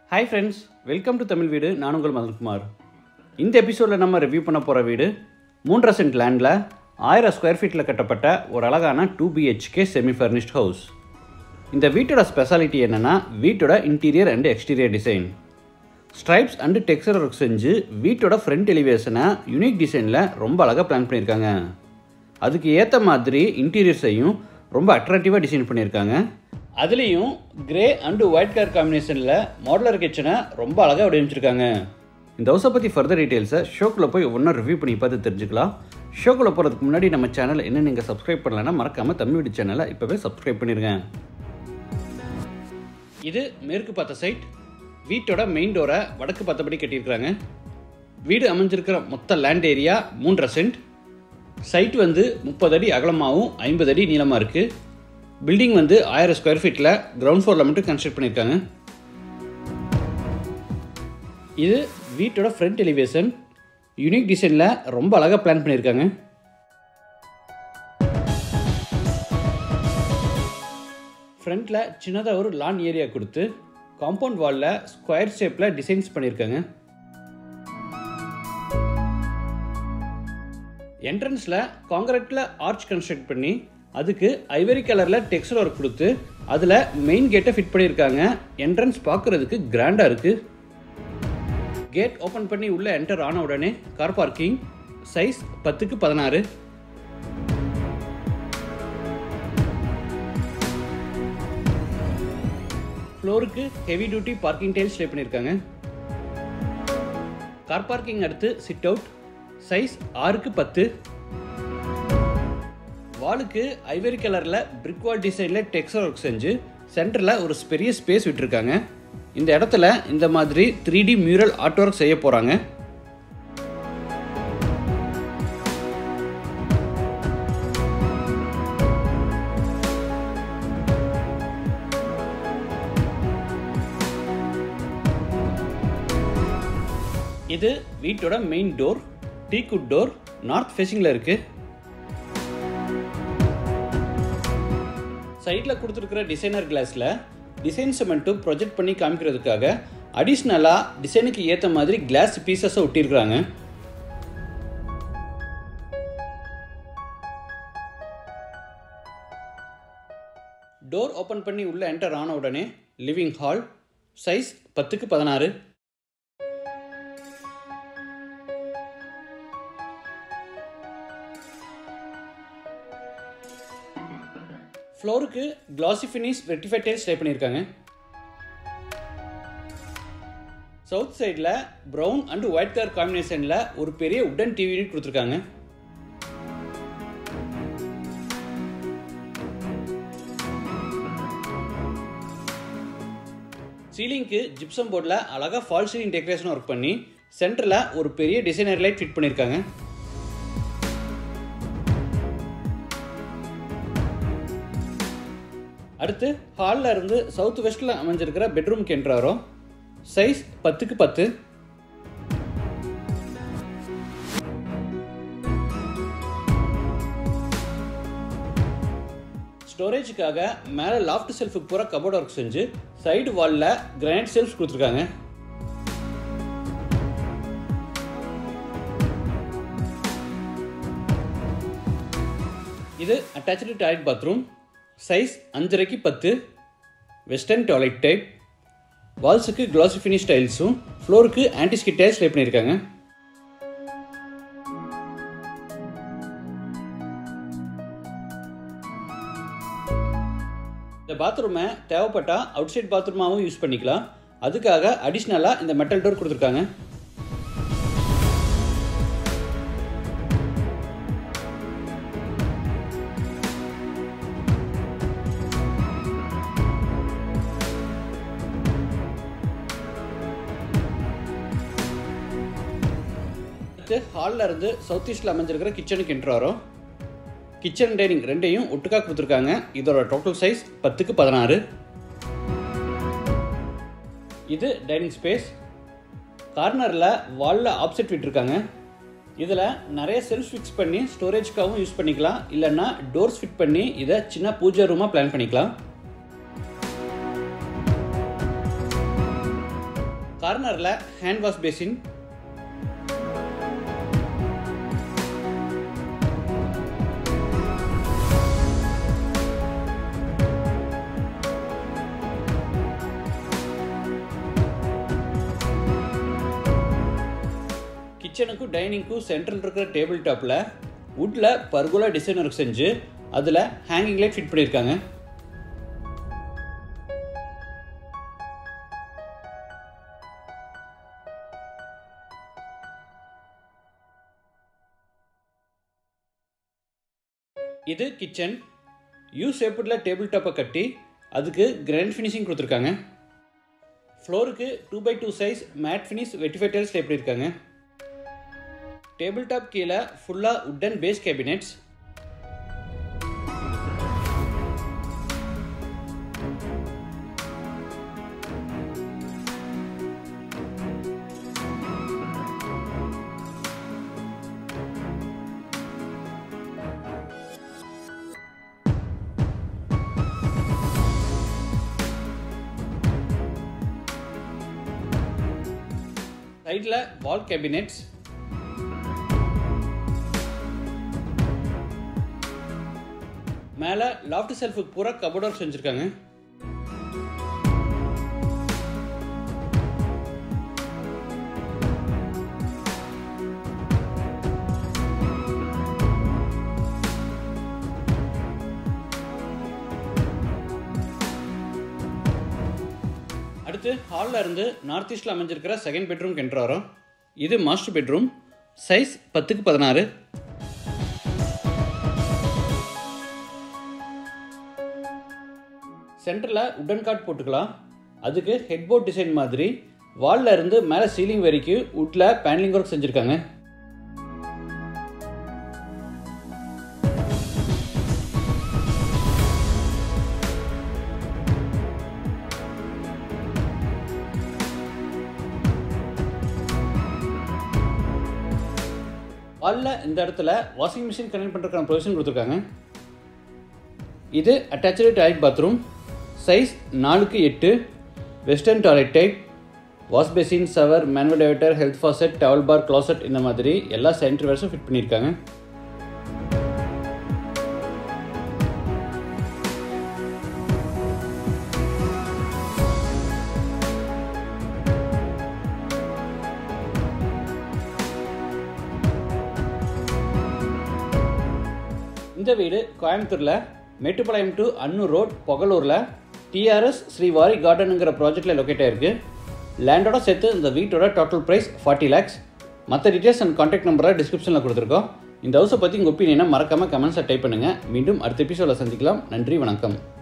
hi friends welcome to Tamil வீடு நான் உங்கள் மதன்குமார் இந்த எபிசோடில் நம்ம ரிவ்யூ பண்ண போகிற வீடு மூன்றரை சென்ட் லேண்டில் ஆயிரம் ஸ்கொயர் ஃபீட்டில் கட்டப்பட்ட ஒரு அழகான two BHK semi furnished house இந்த வீட்டோட ஸ்பெஷாலிட்டி என்னென்னா வீட்டோட interior and exterior design stripes and texture work செஞ்சு வீட்டோட ஃப்ரண்ட் எலிவேஷனை யூனிக் டிசைனில் ரொம்ப அழகாக பிளான் பண்ணியிருக்காங்க அதுக்கு ஏற்ற மாதிரி இன்டீரியர்ஸையும் ரொம்ப அட்ராக்டிவாக டிசைன் பண்ணியிருக்காங்க அதுலேயும் கிரே அண்டு ஒயிட் கலர் காம்பினேஷனில் மாடலர் கிச்சனை ரொம்ப அழகாக வடிவமைச்சிருக்காங்க இந்த ஹவுஸை பற்றி ஃபர்தர் டீட்டெயில்ஸை ஷோக்குள்ளே போய் ஒன்றா ரிவ்யூ பண்ணி பார்த்து தெரிஞ்சுக்கலாம் ஷோக்குள்ளே போகிறதுக்கு முன்னாடி நம்ம சேனல் என்ன நீங்கள் சப்ஸ்கிரைப் பண்ணலைன்னா மறக்காமல் தமிழ் வீடு சேனலை இப்போவே சப்ஸ்கிரைப் பண்ணிடுங்க இது மேற்கு பார்த்த சைட் வீட்டோட மெயின் டோரை வடக்கு பார்த்தபடி கட்டியிருக்கிறாங்க வீடு அமைஞ்சிருக்கிற மொத்த லேண்ட் ஏரியா மூன்றரை சென்ட் சைட் வந்து முப்பது அடி அகலமாகவும் ஐம்பது அடி நீளமாக இருக்குது பில்டிங் வந்து ஆயிரம் ஸ்கொயர் ஃபீட்டில் கிரவுண்ட் ஃப்ளோரில் மட்டும் கன்ஸ்ட்ரக்ட் பண்ணியிருக்காங்க இது வீட்டோட ஃப்ரண்ட் எலிவேஷன் யூனிக் டிசைனில் ரொம்ப அழகாக பிளான் பண்ணியிருக்காங்க ஃப்ரண்ட்டில் சின்னதாக ஒரு லான் ஏரியா கொடுத்து காம்பவுண்ட் வாலில் ஸ்கொயர் ஷேப்பில் டிசைன்ஸ் பண்ணியிருக்காங்க என்ட்ரன்ஸில் காங்கிரீட்டில் ஆர்ச் கன்ஸ்ட்ரக்ட் பண்ணி அதுக்கு ஐவரி கலரில் டெக்ஸ்டர் ஒர்க் கொடுத்து அதில் மெயின் கேட்டை ஃபிட் பண்ணியிருக்காங்க என்ட்ரன்ஸ் பார்க்குறதுக்கு கிராண்டாக இருக்குது கேட் ஓப்பன் பண்ணி உள்ளே என்டர் ஆன உடனே கார் பார்க்கிங் சைஸ் பத்துக்கு பதினாறு ஃப்ளோருக்கு ஹெவி டியூட்டி பார்க்கிங் டைல்ஸ் ஸ்லே பண்ணியிருக்காங்க கார் பார்க்கிங் அடுத்து சிட் அவுட் சைஸ் ஆறுக்கு பத்து வாலுக்கு ஐவரி கலரில் பிரிக் வால் டிசைனில் டெக்ஸ்டர் ஒர்க் செஞ்சு சென்டரில் ஒரு பெரிய ஸ்பேஸ் விட்டுருக்காங்க இந்த இடத்துல இந்த மாதிரி three D mural art work செய்ய போகிறாங்க இது வீட்டோட main door teak wood door north ஃபேஸிங்கில் இருக்குது சைடில் கொடுத்துருக்கிற டிசைனர் கிளாஸில் டிசைன்ஸை மட்டும் ப்ரொஜெக்ட் பண்ணி காமிக்கிறதுக்காக அடிஷ்னலாக டிசைனுக்கு ஏற்ற மாதிரி கிளாஸ் பீசஸை ஒட்டியிருக்கிறாங்க டோர் ஓப்பன் பண்ணி உள்ளே என்டர் ஆன உடனே லிவிங் ஹால் சைஸ் பத்துக்கு பதினாறு ஃப்ளோருக்கு கிளாசி ஃபினிஷ் ரெட்டிஃபை டைல்ஸ் ட்ரை பண்ணியிருக்காங்க சவுத் சைடில் ப்ரௌன் அண்ட் ஒயிட் கலர் காம்பினேஷனில் ஒரு பெரிய உடன் டிவி யூனிட் கொடுத்துருக்காங்க சீலிங்க்கு ஜிப்சம் போர்டில் அழகாக ஃபால் சீலிங் டெக்கரேஷன் ஒர்க் பண்ணி சென்டரில் ஒரு பெரிய டிசைனர் லைட் ஃபிட் பண்ணியிருக்காங்க அடுத்து ஹாலில் இருந்து சவுத் வெஸ்ட்டில் அமைஞ்சிருக்கிற பெட்ரூம்க்கு என்ட்ராரோ சைஸ் பத்துக்கு பத்து ஸ்டோரேஜுக்காக மேலே லாஃப்ட் செல்ஃபுக்கு பூரா கபோர்ட் ஒர்க் செஞ்சு சைடு வாலில் கிரானைட் செல்ஃப் கொடுத்துருக்காங்க இது அட்டாச்சு டாய்லெட் பாத்ரூம் சைஸ் அஞ்சரைக்கு பத்து வெஸ்டர்ன் டாய்லெட் டைப் வால்ஸுக்கு கிளாசி ஃபினிஷ் டைல்ஸும் ஃப்ளோருக்கு ஆன்டிஸ்கிட் டைல்ஸ் லே பண்ணியிருக்காங்க இந்த பாத்ரூமை தேவைப்பட்டால் அவுட் சைட் பாத்ரூமாகவும் யூஸ் பண்ணிக்கலாம் அதுக்காக அடிஷ்னலாக இந்த மெட்டல் டோர் கொடுத்துருக்காங்க அடுத்து ஹாலில் இருந்து சவுத் ஈஸ்டில் அமைஞ்சிருக்கிற கிச்சனுக்கு என்ட்ரு வரும் கிச்சன் டைனிங் ரெண்டையும் ஒட்டுக்காக கொடுத்துருக்காங்க இதோட டோட்டல் சைஸ் பத்துக்கு பதினாறு இது டைனிங் ஸ்பேஸ் கார்னரில் வாலில் ஆப்செட் விட்டுருக்காங்க இதில் நிறைய செல்ஃப் ஃபிக்ஸ் பண்ணி ஸ்டோரேஜ்க்காகவும் யூஸ் பண்ணிக்கலாம் இல்லைன்னா டோர்ஸ் ஃபிட் பண்ணி இதை சின்ன பூஜை ரூமாக பிளான் பண்ணிக்கலாம் கார்னரில் ஹேண்ட் வாஷ் பேசின் கிச்சனுக்கும் டைனிங்க்கும் சென்ட்ரல் இருக்கிற டேபிள் டாப்பில் வுட்டில் பர்குலா டிசைன் ஒர்க் செஞ்சு அதில் ஹேங்கிங் லைட் ஃபிட் பண்ணியிருக்காங்க இது கிச்சன் யூ ஷேப்பில் டேபிள் டாப்பை கட்டி அதுக்கு கிராண்ட் ஃபினிஷிங் கொடுத்துருக்காங்க ஃப்ளோருக்கு two by two size matte finish vitrify tiles பண்ணியிருக்காங்க டேபிள் டாப் கீழே ஃபுல்லாக உட்டன் பேஸ் கேபினெட்ஸ் சைடில் வால் கேபினெட்ஸ் மேலே லாஃப்ட் செல்ஃபுக்கு பூரா கபோர்ட் செஞ்சுருக்காங்க அடுத்து ஹாலில் இருந்து நார்த் ஈஸ்டில் அமைஞ்சிருக்கிற செகண்ட் பெட்ரூம் என்ட்ரு வரோம் இது மாஸ்டர் பெட்ரூம் சைஸ் பத்துக்கு பதினாறு சென்டரில் உடன் காட் போட்டுக்கலாம் அதுக்கு ஹெட்போர்ட் டிசைன் மாதிரி வாலில் இருந்து மேலே சீலிங் வரைக்கும் வுட்டில் பேனலிங் ஒர்க் செஞ்சுருக்காங்க வாலில் இந்த இடத்துல வாஷிங் மிஷின் கனெக்ட் பண்ணுறதுக்கான ப்ரொவிஷன் கொடுத்துருக்காங்க இது அட்டாச்சு டாய்லெட் பாத்ரூம் சைஸ் நாலுக்கு எட்டு western toilet type wash basin shower manual diverter health faucet towel bar closet இந்த மாதிரி எல்லா சானிட்டரி வேர்ஸும் ஃபிட் பண்ணியிருக்காங்க இந்த வீடு கோயம்புத்தூரில் மேட்டுப்பாளையம் டு அன்னூர் ரோட் பொகலூரில் டிஆர்எஸ் ஸ்ரீ வாரி கார்டனுங்கிற ப்ராஜெக்டில் லொக்கேட் ஆயிருக்கு லேண்டோட சேர்த்து இந்த வீட்டோட டோட்டல் ப்ரைஸ் ஃபார்ட்டி லேக்ஸ் மற்ற டீட்டெயில்ஸ் அண்ட் காண்டாக்ட் நம்பரை டிஸ்கிரிப்ஷனில் கொடுத்துருக்கோம் இந்த ஹவுஸை பற்றி உங்கள் ஒப்பீனியனை மறக்காமல் கமெண்ட்ஸை டைப் பண்ணுங்கள் மீண்டும் அடுத்த எபிசோடில் சந்திக்கலாம் நன்றி வணக்கம்